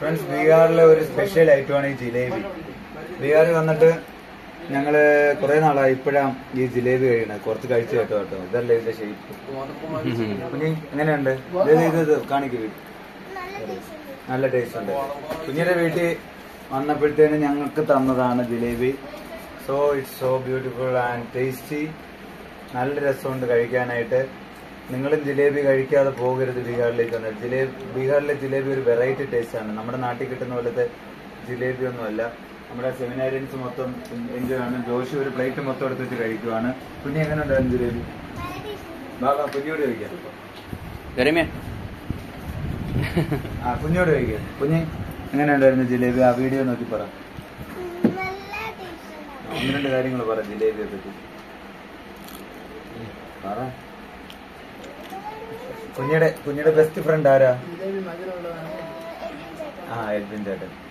friends ബീഹാറിലെ ഒരു special ഐറ്റമാണ് ഈ ജിലേബി ബീഹാറിൽ വന്നിട്ട് ഞങ്ങള് കുറെ നാളായി ഇപ്പോഴാണ് ഈ ജിലേബി കഴിയണത് കുറച്ച് കഴിച്ചു കേട്ടോ കേട്ടോ ഇതല്ലേ ഇതിന്റെ ഷേപ്പ് കുഞ്ഞി എങ്ങനെയുണ്ട് ഇത് ഇത് ഇത് കാണിക്കൂ നല്ല ടേസ്റ്റ് ഉണ്ട് കുഞ്ഞിന്റെ വീട്ടിൽ വന്നപ്പോഴത്തേന് ഞങ്ങൾക്ക് തന്നതാണ് jalebi so it's so beautiful and tasty നല്ല രസമുണ്ട് കഴിക്കാനായിട്ട് നിങ്ങളും ജിലേബി കഴിക്കാതെ പോകരുത് ബീഹാറിലേക്ക് വന്നാൽ ജിലേബി ബീഹാറിലെ ജിലേബി ഒരു വെറൈറ്റി ടേസ്റ്റ് ആണ് നമ്മുടെ നാട്ടിൽ കിട്ടുന്ന പോലത്തെ ജിലേബി ഒന്നുമല്ല നമ്മുടെ സെമിനാരിയൻസ് മൊത്തം എൻജോയ് ആണ് ജോഷി ഒരു പ്ലേറ്റ് മൊത്തം എടുത്ത് വെച്ച് കഴിക്കുവാണ് കുഞ്ഞി എങ്ങനെ ഉണ്ടായിരുന്നു ജിലേബി ബാബാ കുഞ്ഞോട് കഴിക്കാം ഗരമേ ആ കുഞ്ഞോട് കഴിക്കാം കുഞ്ഞ് എങ്ങനെ ഉണ്ടായിരുന്നു ജിലേബി ആ വീഡിയോ നോക്കി പറ ഒന്ന് രണ്ട് കാര്യങ്ങൾ പറ ജിലേബിയെ പറ്റി പറ കുഞ്ഞിയുടെ കുഞ്ഞിയുടെ ബെസ്റ്റ് ഫ്രണ്ട് ആരാ ആ എഡ്വിൻ ചേട്ടൻ